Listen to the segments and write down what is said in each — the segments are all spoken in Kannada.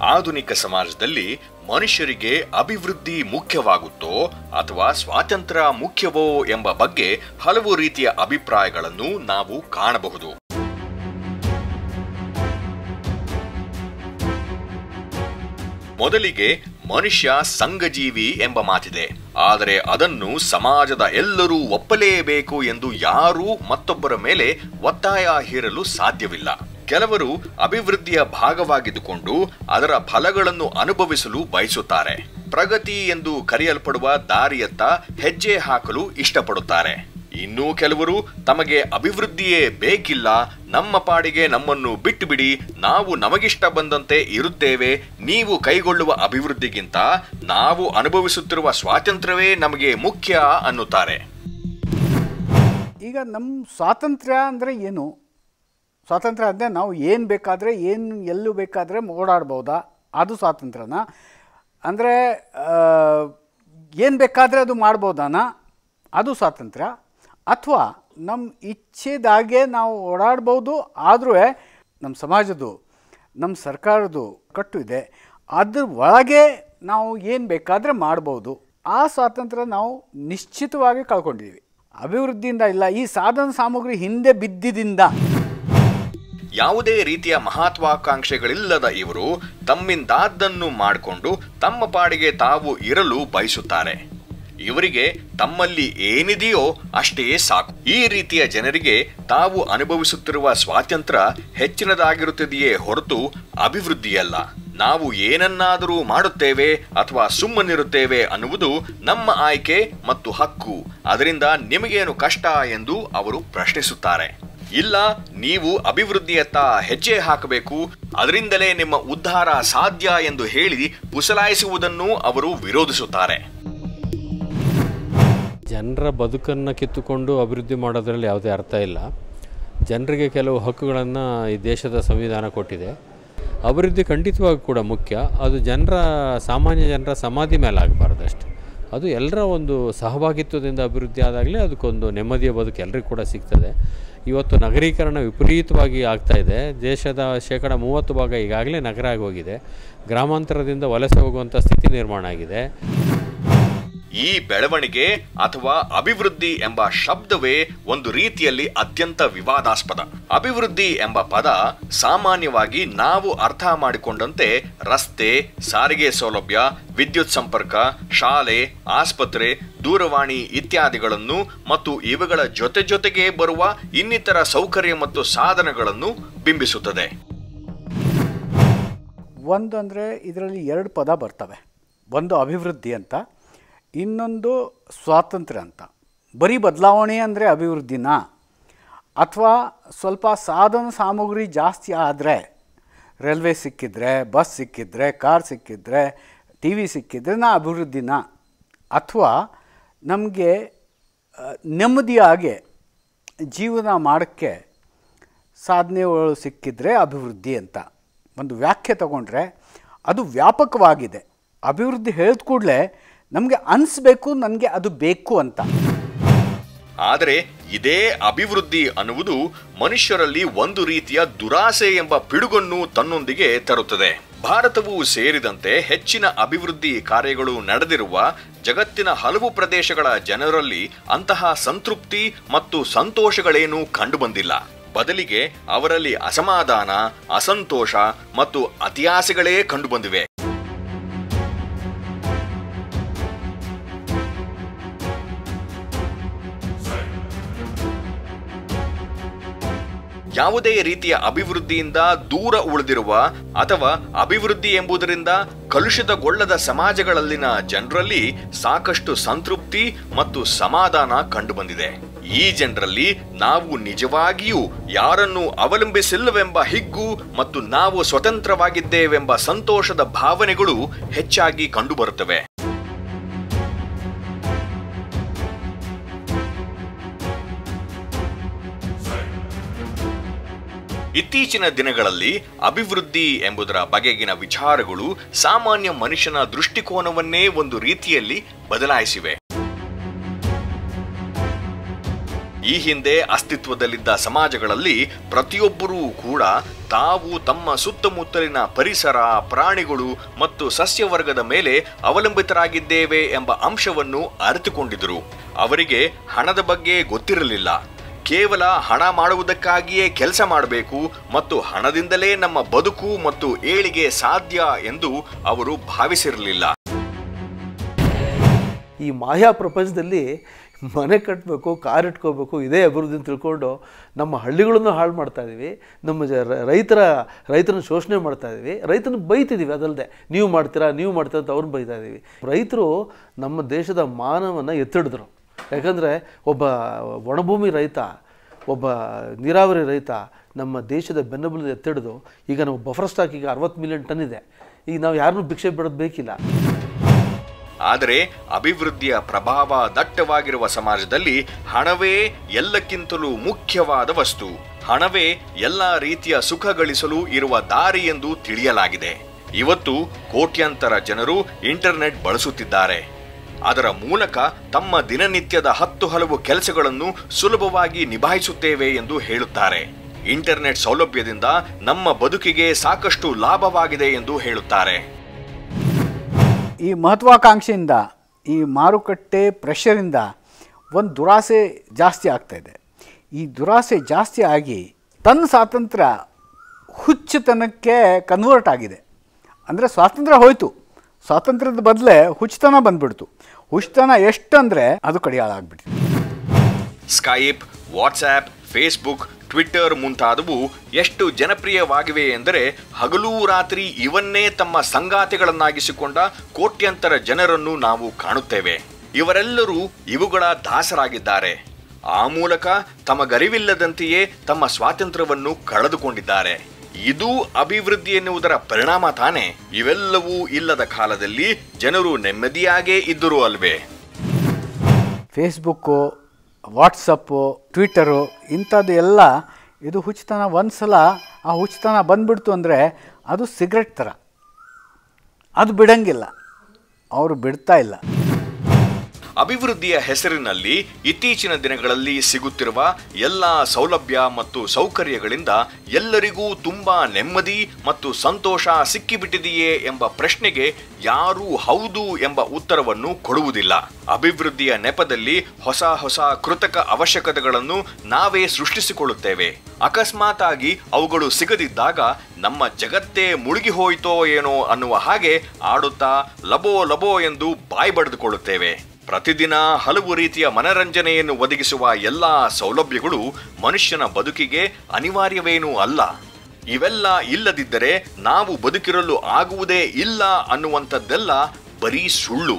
ಆಧುನಿಕ ಸಮಾಜದಲ್ಲಿ ಮನುಷ್ಯರಿಗೆ ಅಭಿವೃದ್ಧಿ ಮುಖ್ಯವಾಗುತ್ತೋ ಅಥವಾ ಸ್ವಾತಂತ್ರ್ಯ ಮುಖ್ಯವೋ ಎಂಬ ಬಗ್ಗೆ ಹಲವು ರೀತಿಯ ಅಭಿಪ್ರಾಯಗಳನ್ನು ನಾವು ಕಾಣಬಹುದು ಮೊದಲಿಗೆ ಮನುಷ್ಯ ಸಂಘಜೀವಿ ಎಂಬ ಮಾತಿದೆ ಆದರೆ ಅದನ್ನು ಸಮಾಜದ ಎಲ್ಲರೂ ಒಪ್ಪಲೇಬೇಕು ಎಂದು ಯಾರೂ ಮತ್ತೊಬ್ಬರ ಮೇಲೆ ಒತ್ತಾಯ ಹೇರಲು ಸಾಧ್ಯವಿಲ್ಲ ಕೆಲವರು ಅಭಿವೃದ್ಧಿಯ ಭಾಗವಾಗಿದ್ದುಕೊಂಡು ಅದರ ಫಲಗಳನ್ನು ಅನುಭವಿಸಲು ಬಯಸುತ್ತಾರೆ ಪ್ರಗತಿ ಎಂದು ಕರೆಯಲ್ಪಡುವ ದಾರಿಯತ್ತ ಹೆಜ್ಜೆ ಹಾಕಲು ಇಷ್ಟಪಡುತ್ತಾರೆ ಇನ್ನೂ ಕೆಲವರು ತಮಗೆ ಅಭಿವೃದ್ಧಿಯೇ ಬೇಕಿಲ್ಲ ನಮ್ಮ ಪಾಡಿಗೆ ನಮ್ಮನ್ನು ಬಿಟ್ಟು ಬಿಡಿ ನಾವು ನಮಗಿಷ್ಟ ಬಂದಂತೆ ಇರುತ್ತೇವೆ ನೀವು ಕೈಗೊಳ್ಳುವ ಅಭಿವೃದ್ಧಿಗಿಂತ ನಾವು ಅನುಭವಿಸುತ್ತಿರುವ ಸ್ವಾತಂತ್ರ್ಯವೇ ನಮಗೆ ಮುಖ್ಯ ಅನ್ನುತ್ತಾರೆ ಈಗ ನಮ್ಮ ಸ್ವಾತಂತ್ರ್ಯ ಅಂದರೆ ಏನು ಸ್ವಾತಂತ್ರ್ಯ ಅಂದರೆ ನಾವು ಏನು ಬೇಕಾದರೆ ಏನು ಎಲ್ಲೂ ಬೇಕಾದರೆ ಓಡಾಡ್ಬೋದಾ ಅದು ಸ್ವಾತಂತ್ರ್ಯನ ಅಂದರೆ ಏನು ಬೇಕಾದರೆ ಅದು ಮಾಡ್ಬೋದಾನ ಅದು ಸ್ವಾತಂತ್ರ್ಯ ಅಥವಾ ನಮ್ಮ ಇಚ್ಛೆದಾಗೆ ನಾವು ಓಡಾಡ್ಬೋದು ಆದರೂ ನಮ್ಮ ಸಮಾಜದ್ದು ನಮ್ಮ ಸರ್ಕಾರದ್ದು ಕಟ್ಟು ಇದೆ ಅದ್ರ ಒಳಗೆ ನಾವು ಏನು ಬೇಕಾದರೆ ಮಾಡ್ಬೋದು ಆ ಸ್ವಾತಂತ್ರ್ಯ ನಾವು ನಿಶ್ಚಿತವಾಗಿ ಕಳ್ಕೊಂಡಿದ್ದೀವಿ ಅಭಿವೃದ್ಧಿಯಿಂದ ಇಲ್ಲ ಈ ಸಾಧನ ಸಾಮಗ್ರಿ ಹಿಂದೆ ಬಿದ್ದಿದಿಂದ ಯಾವುದೇ ರೀತಿಯ ಮಹತ್ವಾಕಾಂಕ್ಷೆಗಳಿಲ್ಲದ ಇವರು ತಮ್ಮಿಂದಾದ್ದನ್ನು ಮಾಡಿಕೊಂಡು ತಮ್ಮ ಪಾಡಿಗೆ ತಾವು ಇರಲು ಬಯಸುತ್ತಾರೆ ಇವರಿಗೆ ತಮ್ಮಲ್ಲಿ ಏನಿದೆಯೋ ಅಷ್ಟೇ ಸಾಕು ಈ ರೀತಿಯ ಜನರಿಗೆ ತಾವು ಅನುಭವಿಸುತ್ತಿರುವ ಸ್ವಾತಂತ್ರ್ಯ ಹೆಚ್ಚಿನದಾಗಿರುತ್ತದೆಯೇ ಹೊರತು ಅಭಿವೃದ್ಧಿಯಲ್ಲ ನಾವು ಏನನ್ನಾದರೂ ಮಾಡುತ್ತೇವೆ ಅಥವಾ ಸುಮ್ಮನಿರುತ್ತೇವೆ ಅನ್ನುವುದು ನಮ್ಮ ಆಯ್ಕೆ ಮತ್ತು ಹಕ್ಕು ಅದರಿಂದ ನಿಮಗೇನು ಕಷ್ಟ ಎಂದು ಅವರು ಪ್ರಶ್ನಿಸುತ್ತಾರೆ ಇಲ್ಲ ನೀವು ಅಭಿವೃದ್ಧಿಯತ್ತ ಹೆಜ್ಜೆ ಹಾಕಬೇಕು ಅದರಿಂದಲೇ ನಿಮ್ಮ ಉದ್ಧಾರ ಸಾಧ್ಯ ಎಂದು ಹೇಳಿ ಪುಸಲಾಯಿಸುವುದನ್ನು ಅವರು ವಿರೋಧಿಸುತ್ತಾರೆ ಜನರ ಬದುಕನ್ನು ಕಿತ್ತುಕೊಂಡು ಅಭಿವೃದ್ಧಿ ಮಾಡೋದ್ರಲ್ಲಿ ಯಾವುದೇ ಅರ್ಥ ಇಲ್ಲ ಜನರಿಗೆ ಕೆಲವು ಹಕ್ಕುಗಳನ್ನು ಈ ದೇಶದ ಸಂವಿಧಾನ ಕೊಟ್ಟಿದೆ ಅಭಿವೃದ್ಧಿ ಖಂಡಿತವಾಗಿ ಕೂಡ ಮುಖ್ಯ ಅದು ಜನರ ಸಾಮಾನ್ಯ ಜನರ ಸಮಾಧಿ ಮೇಲೆ ಆಗಬಾರ್ದು ಅಷ್ಟೆ ಅದು ಎಲ್ಲರ ಒಂದು ಸಹಭಾಗಿತ್ವದಿಂದ ಅಭಿವೃದ್ಧಿ ಆದಾಗಲೇ ಅದಕ್ಕೊಂದು ನೆಮ್ಮದಿಯ ಬದುಕು ಎಲ್ರಿಗೂ ಕೂಡ ಸಿಗ್ತದೆ ಇವತ್ತು ನಗರೀಕರಣ ವಿಪರೀತವಾಗಿ ಆಗ್ತಾ ಇದೆ ದೇಶದ ಶೇಕಡ ಮೂವತ್ತು ಭಾಗ ಈಗಾಗಲೇ ನಗರ ಆಗಿ ಹೋಗಿದೆ ಗ್ರಾಮಾಂತರದಿಂದ ವಲಸೆ ಹೋಗುವಂಥ ಸ್ಥಿತಿ ನಿರ್ಮಾಣ ಆಗಿದೆ ಈ ಬೆಳವಣಿಗೆ ಅಥವಾ ಅಭಿವೃದ್ಧಿ ಎಂಬ ಶಬ್ದವೇ ಒಂದು ರೀತಿಯಲ್ಲಿ ಅತ್ಯಂತ ವಿವಾದಾಸ್ಪದ ಅಭಿವೃದ್ಧಿ ಎಂಬ ಪದ ಸಾಮಾನ್ಯವಾಗಿ ನಾವು ಅರ್ಥ ಮಾಡಿಕೊಂಡಂತೆ ರಸ್ತೆ ಸಾರಿಗೆ ಸೌಲಭ್ಯ ವಿದ್ಯುತ್ ಸಂಪರ್ಕ ಶಾಲೆ ಆಸ್ಪತ್ರೆ ದೂರವಾಣಿ ಇತ್ಯಾದಿಗಳನ್ನು ಮತ್ತು ಇವುಗಳ ಜೊತೆ ಜೊತೆಗೆ ಬರುವ ಇನ್ನಿತರ ಸೌಕರ್ಯ ಮತ್ತು ಸಾಧನಗಳನ್ನು ಬಿಂಬಿಸುತ್ತದೆ ಒಂದು ಅಂದರೆ ಇದರಲ್ಲಿ ಎರಡು ಪದ ಬರ್ತವೆ ಒಂದು ಅಭಿವೃದ್ಧಿ ಅಂತ ಇನ್ನೊಂದು ಸ್ವಾತಂತ್ರ್ಯ ಅಂತ ಬರೀ ಬದಲಾವಣೆ ಅಂದರೆ ಅಭಿವೃದ್ಧಿನ ಅಥವಾ ಸ್ವಲ್ಪ ಸಾಧನ ಸಾಮಗ್ರಿ ಜಾಸ್ತಿ ಆದರೆ ರೈಲ್ವೆ ಸಿಕ್ಕಿದ್ರೆ ಬಸ್ ಸಿಕ್ಕಿದ್ರೆ ಕಾರ್ ಸಿಕ್ಕಿದ್ರೆ ಟಿ ವಿ ಸಿಕ್ಕಿದ್ರೆ ನಾ ಅಭಿವೃದ್ಧಿನ ಅಥವಾ ನಮಗೆ ನೆಮ್ಮದಿಯಾಗಿ ಜೀವನ ಮಾಡೋಕ್ಕೆ ಸಾಧನೆಗಳು ಸಿಕ್ಕಿದ್ರೆ ಅಭಿವೃದ್ಧಿ ಅಂತ ಒಂದು ವ್ಯಾಖ್ಯೆ ತಗೊಂಡ್ರೆ ಅದು ವ್ಯಾಪಕವಾಗಿದೆ ಅಭಿವೃದ್ಧಿ ಹೇಳಿದ ಕೂಡಲೇ ನಮಗೆ ಅನಿಸ್ಬೇಕು ನನಗೆ ಅದು ಬೇಕು ಅಂತ ಆದರೆ ಇದೇ ಅಭಿವೃದ್ಧಿ ಅನ್ನುವುದು ಮನುಷ್ಯರಲ್ಲಿ ಒಂದು ರೀತಿಯ ದುರಾಸೆ ಎಂಬ ಪಿಡುಗನ್ನು ತನ್ನೊಂದಿಗೆ ತರುತ್ತದೆ ಭಾರತವು ಸೇರಿದಂತೆ ಹೆಚ್ಚಿನ ಅಭಿವೃದ್ಧಿ ಕಾರ್ಯಗಳು ನಡೆದಿರುವ ಜಗತ್ತಿನ ಹಲವು ಪ್ರದೇಶಗಳ ಜನರಲ್ಲಿ ಅಂತಹ ಸಂತೃಪ್ತಿ ಮತ್ತು ಸಂತೋಷಗಳೇನೂ ಕಂಡುಬಂದಿಲ್ಲ ಬದಲಿಗೆ ಅವರಲ್ಲಿ ಅಸಮಾಧಾನ ಅಸಂತೋಷ ಮತ್ತು ಅತಿಯಾಸೆಗಳೇ ಕಂಡುಬಂದಿವೆ ಯಾವುದೇ ರೀತಿಯ ಅಭಿವೃದ್ಧಿಯಿಂದ ದೂರ ಉಳಿದಿರುವ ಅಥವಾ ಅಭಿವೃದ್ಧಿ ಎಂಬುದರಿಂದ ಕಲುಷಿತಗೊಳ್ಳದ ಸಮಾಜಗಳಲ್ಲಿನ ಜನರಲ್ಲಿ ಸಾಕಷ್ಟು ಸಂತೃಪ್ತಿ ಮತ್ತು ಸಮಾಧಾನ ಕಂಡುಬಂದಿದೆ ಈ ಜನರಲ್ಲಿ ನಾವು ನಿಜವಾಗಿಯೂ ಯಾರನ್ನು ಅವಲಂಬಿಸಿಲ್ಲವೆಂಬ ಹಿಗ್ಗು ಮತ್ತು ನಾವು ಸ್ವತಂತ್ರವಾಗಿದ್ದೇವೆಂಬ ಸಂತೋಷದ ಭಾವನೆಗಳು ಹೆಚ್ಚಾಗಿ ಕಂಡುಬರುತ್ತವೆ ಇತ್ತೀಚಿನ ದಿನಗಳಲ್ಲಿ ಅಭಿವೃದ್ಧಿ ಎಂಬುದರ ಬಗೆಗಿನ ವಿಚಾರಗಳು ಸಾಮಾನ್ಯ ಮನುಷ್ಯನ ದೃಷ್ಟಿಕೋನವನ್ನೇ ಒಂದು ರೀತಿಯಲ್ಲಿ ಬದಲಾಯಿಸಿವೆ ಈ ಹಿಂದೆ ಅಸ್ತಿತ್ವದಲ್ಲಿದ್ದ ಸಮಾಜಗಳಲ್ಲಿ ಪ್ರತಿಯೊಬ್ಬರೂ ಕೂಡ ತಾವು ತಮ್ಮ ಸುತ್ತಮುತ್ತಲಿನ ಪರಿಸರ ಪ್ರಾಣಿಗಳು ಮತ್ತು ಸಸ್ಯವರ್ಗದ ಮೇಲೆ ಅವಲಂಬಿತರಾಗಿದ್ದೇವೆ ಎಂಬ ಅಂಶವನ್ನು ಅರಿತುಕೊಂಡಿದ್ದರು ಅವರಿಗೆ ಹಣದ ಬಗ್ಗೆ ಗೊತ್ತಿರಲಿಲ್ಲ ಕೇವಲ ಹಣ ಮಾಡುವುದಕ್ಕಾಗಿಯೇ ಕೆಲಸ ಮಾಡಬೇಕು ಮತ್ತು ಹಣದಿಂದಲೇ ನಮ್ಮ ಬದುಕು ಮತ್ತು ಏಳಿಗೆ ಸಾಧ್ಯ ಎಂದು ಅವರು ಭಾವಿಸಿರಲಿಲ್ಲ ಈ ಮಾಯಾ ಪ್ರಪಂಚದಲ್ಲಿ ಮನೆ ಕಟ್ಟಬೇಕು ಕಾರ್ ಇಟ್ಕೋಬೇಕು ಇದೇ ಅಭಿವೃದ್ಧಿ ಅಂತ ತಿಳ್ಕೊಂಡು ನಮ್ಮ ಹಳ್ಳಿಗಳನ್ನು ಹಾಳು ಮಾಡ್ತಾ ಇದ್ದೀವಿ ನಮ್ಮ ಜ ರ- ರೈತರ ರೈತರನ್ನ ಶೋಷಣೆ ಮಾಡ್ತಾ ಇದ್ದೀವಿ ರೈತನ ಬೈತಿದ್ದೀವಿ ಅದಲ್ಲದೆ ನೀವು ಮಾಡ್ತೀರಾ ನೀವು ಮಾಡ್ತೀರಾ ಅಂತ ಅವ್ರನ್ನ ಬೈತಾ ಇದ್ದೀವಿ ರೈತರು ನಮ್ಮ ದೇಶದ ಮಾನವನ್ನು ಎತ್ತಿಡಿದ್ರು ಯಾಕಂದರೆ ಒಬ್ಬ ಒಣಭೂಮಿ ರೈತ ಒಬ್ಬ ನೀರಾವರಿ ರೈತ ನಮ್ಮ ದೇಶದ ಬೆನ್ನೆಲುಬು ಎತ್ತಿಡಿದು ಈಗ ನಮ್ಮ ಬಫರ್ ಸ್ಟಾಕ್ ಈಗ ಅರವತ್ತು ಮಿಲಿಯನ್ ಟನ್ ಇದೆ ಈಗ ನಾವು ಯಾರನ್ನೂ ಭಿಕ್ಷೆ ಬಿಡೋದು ಬೇಕಿಲ್ಲ ಆದರೆ ಅಭಿವೃದ್ಧಿಯ ಪ್ರಭಾವ ದಟ್ಟವಾಗಿರುವ ಸಮಾಜದಲ್ಲಿ ಹಣವೇ ಎಲ್ಲಕ್ಕಿಂತಲೂ ಮುಖ್ಯವಾದ ವಸ್ತು ಹಣವೇ ಎಲ್ಲ ರೀತಿಯ ಸುಖ ಗಳಿಸಲು ಇರುವ ದಾರಿ ಎಂದು ತಿಳಿಯಲಾಗಿದೆ ಇವತ್ತು ಕೋಟ್ಯಾಂತರ ಜನರು ಇಂಟರ್ನೆಟ್ ಬಳಸುತ್ತಿದ್ದಾರೆ ಅದರ ಮೂಲಕ ತಮ್ಮ ದಿನನಿತ್ಯದ ಹತ್ತು ಹಲವು ಕೆಲಸಗಳನ್ನು ಸುಲಭವಾಗಿ ನಿಭಾಯಿಸುತ್ತೇವೆ ಎಂದು ಹೇಳುತ್ತಾರೆ ಇಂಟರ್ನೆಟ್ ಸೌಲಭ್ಯದಿಂದ ನಮ್ಮ ಬದುಕಿಗೆ ಸಾಕಷ್ಟು ಲಾಭವಾಗಿದೆ ಎಂದು ಹೇಳುತ್ತಾರೆ ಈ ಮಹತ್ವಾಕಾಂಕ್ಷೆಯಿಂದ ಈ ಮಾರುಕಟ್ಟೆ ಪ್ರೆಷರಿಂದ ಒಂದು ದುರಾಸೆ ಜಾಸ್ತಿ ಆಗ್ತಾ ಇದೆ ಈ ದುರಾಸೆ ಜಾಸ್ತಿ ಆಗಿ ತನ್ನ ಸ್ವಾತಂತ್ರ್ಯ ಹುಚ್ಚುತನಕ್ಕೆ ಕನ್ವರ್ಟ್ ಆಗಿದೆ ಅಂದರೆ ಸ್ವಾತಂತ್ರ್ಯ ಹೋಯಿತು ಸ್ವಾತಂತ್ರ್ಯದ ಬದಲೇ ಹುಚ್ಚುತನ ಬಂದ್ಬಿಡ್ತು ಹುಚ್ಚುತನ ಎಷ್ಟಂದರೆ ಅದು ಕಡಿಯಾಳಾಗ್ಬಿಟ್ಟಿದೆ ಸ್ಕೈಪ್ ವಾಟ್ಸ್ಆ್ಯಪ್ ಫೇಸ್ಬುಕ್ ಟ್ವಿಟ್ಟರ್ ಮುಂತಾದವು ಎಷ್ಟು ಜನಪ್ರಿಯವಾಗಿವೆ ಎಂದರೆ ಹಗಲೂ ರಾತ್ರಿ ಇವನ್ನೇ ತಮ್ಮ ಸಂಗಾತಿಗಳನ್ನಾಗಿಸಿಕೊಂಡ ಕೋಟ್ಯಂತರ ಜನರನ್ನು ನಾವು ಕಾಣುತ್ತೇವೆ ಇವರೆಲ್ಲರೂ ಇವುಗಳ ದಾಸರಾಗಿದ್ದಾರೆ ಆ ಮೂಲಕ ತಮಗರಿವಿಲ್ಲದಂತೆಯೇ ತಮ್ಮ ಸ್ವಾತಂತ್ರ್ಯವನ್ನು ಕಳೆದುಕೊಂಡಿದ್ದಾರೆ ಇದು ಅಭಿವೃದ್ಧಿ ಎನ್ನುವುದರ ಪರಿಣಾಮ ತಾನೇ ಇವೆಲ್ಲವೂ ಇಲ್ಲದ ಕಾಲದಲ್ಲಿ ಜನರು ನೆಮ್ಮದಿಯಾಗೇ ಇದ್ದರು ಅಲ್ವೇ ಫೇಸ್ಬುಕ್ಕು ವಾಟ್ಸಪ್ಪು ಟ್ವಿಟ್ಟರು ಇಂಥದ್ದು ಎಲ್ಲ ಇದು ಹುಚ್ಚುತನ ಒಂದು ಸಲ ಆ ಹುಚ್ಚುತನ ಬಂದ್ಬಿಡ್ತು ಅಂದರೆ ಅದು ಸಿಗರೆಟ್ ಥರ ಅದು ಬಿಡಂಗಿಲ್ಲ ಅವರು ಬಿಡ್ತಾ ಇಲ್ಲ ಅಭಿವೃದ್ಧಿಯ ಹೆಸರಿನಲ್ಲಿ ಇತ್ತೀಚಿನ ದಿನಗಳಲ್ಲಿ ಸಿಗುತ್ತಿರುವ ಎಲ್ಲ ಸೌಲಭ್ಯ ಮತ್ತು ಸೌಕರ್ಯಗಳಿಂದ ಎಲ್ಲರಿಗೂ ತುಂಬಾ ನೆಮ್ಮದಿ ಮತ್ತು ಸಂತೋಷ ಸಿಕ್ಕಿಬಿಟ್ಟಿದೆಯೇ ಎಂಬ ಪ್ರಶ್ನೆಗೆ ಯಾರೂ ಹೌದು ಎಂಬ ಉತ್ತರವನ್ನು ಕೊಡುವುದಿಲ್ಲ ಅಭಿವೃದ್ಧಿಯ ನೆಪದಲ್ಲಿ ಹೊಸ ಹೊಸ ಕೃತಕ ಅವಶ್ಯಕತೆಗಳನ್ನು ನಾವೇ ಸೃಷ್ಟಿಸಿಕೊಳ್ಳುತ್ತೇವೆ ಅಕಸ್ಮಾತ್ ಆಗಿ ಅವುಗಳು ಸಿಗದಿದ್ದಾಗ ನಮ್ಮ ಜಗತ್ತೇ ಮುಳುಗಿ ಹೋಯಿತೋ ಏನೋ ಅನ್ನುವ ಹಾಗೆ ಆಡುತ್ತಾ ಲಬೋ ಲಬೋ ಎಂದು ಬಾಯಿ ಬಡಿದುಕೊಳ್ಳುತ್ತೇವೆ ಪ್ರತಿದಿನ ಹಲವು ರೀತಿಯ ಮನರಂಜನೆಯನ್ನು ಒದಗಿಸುವ ಎಲ್ಲ ಸೌಲಭ್ಯಗಳು ಮನುಷ್ಯನ ಬದುಕಿಗೆ ಅನಿವಾರ್ಯವೇನೂ ಅಲ್ಲ ಇವೆಲ್ಲ ಇಲ್ಲದಿದ್ದರೆ ನಾವು ಬದುಕಿರಲು ಆಗುವುದೇ ಇಲ್ಲ ಅನ್ನುವಂಥದ್ದೆಲ್ಲ ಬರೀ ಸುಳ್ಳು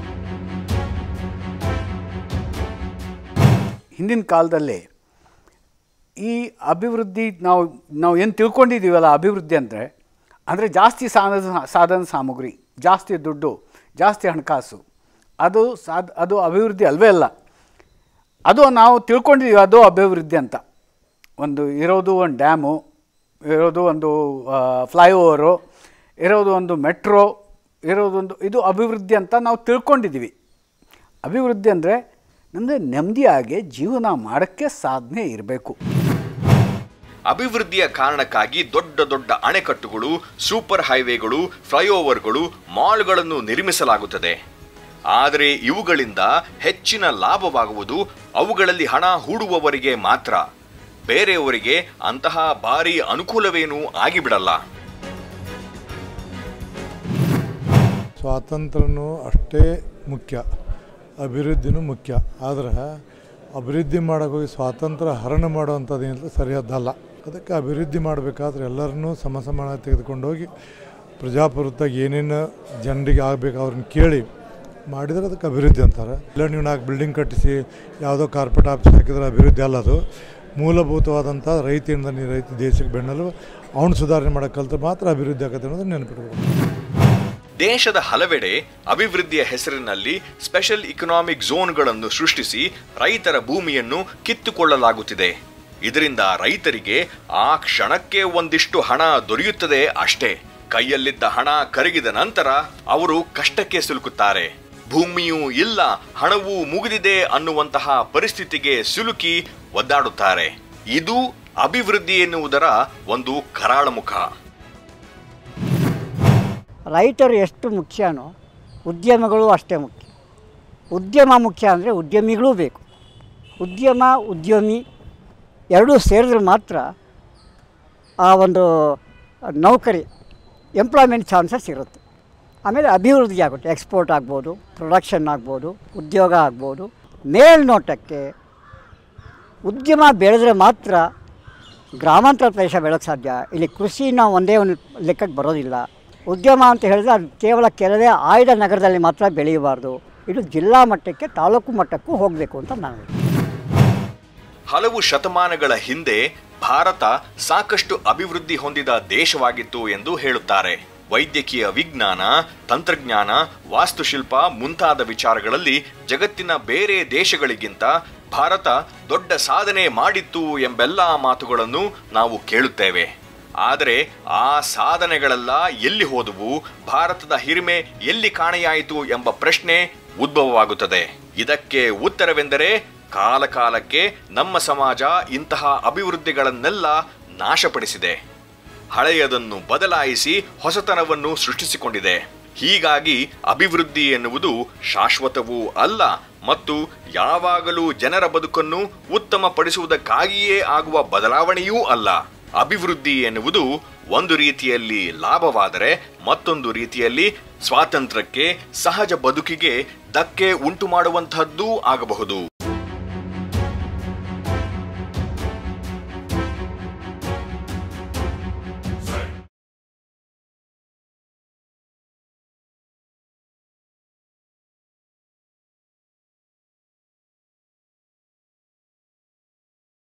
ಹಿಂದಿನ ಕಾಲದಲ್ಲಿ ಈ ಅಭಿವೃದ್ಧಿ ನಾವು ನಾವು ಏನು ತಿಳ್ಕೊಂಡಿದ್ದೀವಲ್ಲ ಅಭಿವೃದ್ಧಿ ಅಂದರೆ ಅಂದರೆ ಜಾಸ್ತಿ ಸಾಧನ ಸಾಧನ ಸಾಮಗ್ರಿ ಜಾಸ್ತಿ ದುಡ್ಡು ಜಾಸ್ತಿ ಹಣಕಾಸು ಅದು ಸಾದ್ ಅದು ಅಭಿವೃದ್ಧಿ ಅಲ್ವೇ ಅಲ್ಲ ಅದು ನಾವು ತಿಳ್ಕೊಂಡಿದ್ದೀವಿ ಅದು ಅಭಿವೃದ್ಧಿ ಅಂತ ಒಂದು ಇರೋದು ಒಂದು ಡ್ಯಾಮು ಇರೋದು ಒಂದು ಫ್ಲೈಓವರು ಇರೋದು ಒಂದು ಮೆಟ್ರೋ ಇರೋದೊಂದು ಇದು ಅಭಿವೃದ್ಧಿ ಅಂತ ನಾವು ತಿಳ್ಕೊಂಡಿದ್ದೀವಿ ಅಭಿವೃದ್ಧಿ ಅಂದರೆ ನಮಗೆ ನೆಮ್ಮದಿಯಾಗಿ ಜೀವನ ಮಾಡೋಕ್ಕೆ ಸಾಧನೆ ಇರಬೇಕು ಅಭಿವೃದ್ಧಿಯ ಕಾರಣಕ್ಕಾಗಿ ದೊಡ್ಡ ದೊಡ್ಡ ಅಣೆಕಟ್ಟುಗಳು ಸೂಪರ್ ಹೈವೇಗಳು ಫ್ಲೈಓವರ್ಗಳು ಮಾಲ್ಗಳನ್ನು ನಿರ್ಮಿಸಲಾಗುತ್ತದೆ ಆದರೆ ಇವುಗಳಿಂದ ಹೆಚ್ಚಿನ ಲಾಭವಾಗುವುದು ಅವುಗಳಲ್ಲಿ ಹಣ ಹೂಡುವವರಿಗೆ ಮಾತ್ರ ಬೇರೆಯವರಿಗೆ ಅಂತಹ ಭಾರಿ ಅನುಕೂಲವೇನೂ ಆಗಿಬಿಡಲ್ಲ ಸ್ವಾತಂತ್ರ್ಯನೂ ಅಷ್ಟೇ ಮುಖ್ಯ ಅಭಿವೃದ್ಧಿನೂ ಮುಖ್ಯ ಆದ್ರೆ ಅಭಿವೃದ್ಧಿ ಮಾಡೋಕೆ ಹೋಗಿ ಸ್ವಾತಂತ್ರ್ಯ ಹರಣ ಮಾಡುವಂಥದ್ದು ಏನಿಲ್ಲ ಸರಿಯಾದ್ದಲ್ಲ ಅದಕ್ಕೆ ಅಭಿವೃದ್ಧಿ ಮಾಡಬೇಕಾದ್ರೆ ಎಲ್ಲರನ್ನೂ ಸಮ ಸಮಾನ ತೆಗೆದುಕೊಂಡೋಗಿ ಪ್ರಜಾಪ್ರಭುತ್ವ ಏನೇನು ಜನರಿಗೆ ಆಗಬೇಕು ಅವ್ರನ್ನ ಕೇಳಿ ಮಾಡಿದರೆ ಅದಕ್ಕೆ ಅಭಿವೃದ್ಧಿ ಅಂತಾರೆ ಇಲ್ಲ ನೀವು ನಾಲ್ಕು ಬಿಲ್ಡಿಂಗ್ ಕಟ್ಟಿಸಿ ಯಾವುದೋ ಕಾರ್ಪೊರೇಟ್ ಆಫೀಸ್ ಹಾಕಿದ್ರೆ ಅಭಿವೃದ್ಧಿ ಅಲ್ಲ ಅದು ಮೂಲಭೂತವಾದಂಥ ರೈತರಿಂದ ನೀ ರೈತ ದೇಶಕ್ಕೆ ಬೆನ್ನಲು ಅವ್ನು ಸುಧಾರಣೆ ಮಾಡೋಕೆ ಕಲಿತು ಮಾತ್ರ ಅಭಿವೃದ್ಧಿ ಆಗುತ್ತೆ ಅನ್ನೋದು ನೆನಪಿಟ್ಬೇಕು ದೇಶದ ಹಲವೆಡೆ ಅಭಿವೃದ್ಧಿಯ ಹೆಸರಿನಲ್ಲಿ ಸ್ಪೆಷಲ್ ಇಕನಾಮಿಕ್ ಝೋನ್ಗಳನ್ನು ಸೃಷ್ಟಿಸಿ ರೈತರ ಭೂಮಿಯನ್ನು ಕಿತ್ತುಕೊಳ್ಳಲಾಗುತ್ತಿದೆ ಇದರಿಂದ ರೈತರಿಗೆ ಆ ಕ್ಷಣಕ್ಕೆ ಒಂದಿಷ್ಟು ಹಣ ದೊರೆಯುತ್ತದೆ ಅಷ್ಟೇ ಕೈಯಲ್ಲಿದ್ದ ಹಣ ಕರಗಿದ ನಂತರ ಅವರು ಕಷ್ಟಕ್ಕೆ ಸಿಲುಕುತ್ತಾರೆ ಭೂಮಿಯೂ ಇಲ್ಲ ಹಣವೂ ಮುಗಿದಿದೆ ಅನ್ನುವಂತಹ ಪರಿಸ್ಥಿತಿಗೆ ಸಿಲುಕಿ ಒದ್ದಾಡುತ್ತಾರೆ ಇದು ಅಭಿವೃದ್ಧಿ ಎನ್ನುವುದರ ಒಂದು ಕರಾಳ ಮುಖ ರೈತರು ಎಷ್ಟು ಮುಖ್ಯನೋ ಉದ್ಯಮಗಳು ಅಷ್ಟೇ ಮುಖ್ಯ ಉದ್ಯಮ ಮುಖ್ಯ ಅಂದರೆ ಉದ್ಯಮಿಗಳೂ ಬೇಕು ಉದ್ಯಮ ಉದ್ಯಮಿ ಎರಡೂ ಸೇರಿದ್ರೆ ಮಾತ್ರ ಆ ಒಂದು ನೌಕರಿ ಎಂಪ್ಲಾಯ್ಮೆಂಟ್ ಚಾನ್ಸಸ್ ಇರುತ್ತೆ ಆಮೇಲೆ ಅಭಿವೃದ್ಧಿ ಆಗುತ್ತೆ ಎಕ್ಸ್ಪೋರ್ಟ್ ಆಗ್ಬೋದು ಪ್ರೊಡಕ್ಷನ್ ಆಗ್ಬೋದು ಉದ್ಯೋಗ ಆಗ್ಬೋದು ಮೇಲ್ನೋಟಕ್ಕೆ ಉದ್ಯಮ ಬೆಳೆದ್ರೆ ಮಾತ್ರ ಗ್ರಾಮಾಂತರ ಪ್ರದೇಶ ಬೆಳಕ್ಕೆ ಸಾಧ್ಯ ಇಲ್ಲಿ ಕೃಷಿ ನಾವು ಒಂದೇ ಒಂದು ಲೆಕ್ಕಕ್ಕೆ ಬರೋದಿಲ್ಲ ಉದ್ಯಮ ಅಂತ ಹೇಳಿದ್ರೆ ಅದು ಕೇವಲ ಕೆಲವೇ ಆಯ್ದ ನಗರದಲ್ಲಿ ಮಾತ್ರ ಬೆಳೆಯಬಾರ್ದು ಇದು ಜಿಲ್ಲಾ ಮಟ್ಟಕ್ಕೆ ತಾಲೂಕು ಮಟ್ಟಕ್ಕೂ ಹೋಗಬೇಕು ಅಂತ ನಾನು ಹಲವು ಶತಮಾನಗಳ ಹಿಂದೆ ಭಾರತ ಸಾಕಷ್ಟು ಅಭಿವೃದ್ಧಿ ಹೊಂದಿದ ದೇಶವಾಗಿತ್ತು ಎಂದು ಹೇಳುತ್ತಾರೆ ವೈದ್ಯಕೀಯ ವಿಜ್ಞಾನ ತಂತ್ರಜ್ಞಾನ ವಾಸ್ತುಶಿಲ್ಪ ಮುಂತಾದ ವಿಚಾರಗಳಲ್ಲಿ ಜಗತ್ತಿನ ಬೇರೆ ದೇಶಗಳಿಗಿಂತ ಭಾರತ ದೊಡ್ಡ ಸಾಧನೆ ಮಾಡಿತ್ತು ಎಂಬೆಲ್ಲ ಮಾತುಗಳನ್ನು ನಾವು ಕೇಳುತ್ತೇವೆ ಆದರೆ ಆ ಸಾಧನೆಗಳೆಲ್ಲ ಎಲ್ಲಿ ಹೋದವು ಭಾರತದ ಹಿರಿಮೆ ಎಲ್ಲಿ ಕಾಣೆಯಾಯಿತು ಎಂಬ ಪ್ರಶ್ನೆ ಉದ್ಭವವಾಗುತ್ತದೆ ಇದಕ್ಕೆ ಉತ್ತರವೆಂದರೆ ಕಾಲಕಾಲಕ್ಕೆ ನಮ್ಮ ಸಮಾಜ ಇಂತಹ ಅಭಿವೃದ್ಧಿಗಳನ್ನೆಲ್ಲ ನಾಶಪಡಿಸಿದೆ ಹಳೆಯದನ್ನು ಬದಲಾಯಿಸಿ ಹೊಸತನವನ್ನು ಸೃಷ್ಟಿಸಿಕೊಂಡಿದೆ ಹೀಗಾಗಿ ಅಭಿವೃದ್ಧಿ ಎನ್ನುವುದು ಶಾಶ್ವತವೂ ಅಲ್ಲ ಮತ್ತು ಯಾವಾಗಲೂ ಜನರ ಬದುಕನ್ನು ಉತ್ತಮಪಡಿಸುವುದಕ್ಕಾಗಿಯೇ ಆಗುವ ಬದಲಾವಣೆಯೂ ಅಲ್ಲ ಅಭಿವೃದ್ಧಿ ಎನ್ನುವುದು ಒಂದು ರೀತಿಯಲ್ಲಿ ಲಾಭವಾದರೆ ಮತ್ತೊಂದು ರೀತಿಯಲ್ಲಿ ಸ್ವಾತಂತ್ರ್ಯಕ್ಕೆ ಸಹಜ ಬದುಕಿಗೆ ಧಕ್ಕೆ ಉಂಟು ಮಾಡುವಂತಹದ್ದೂ ಆಗಬಹುದು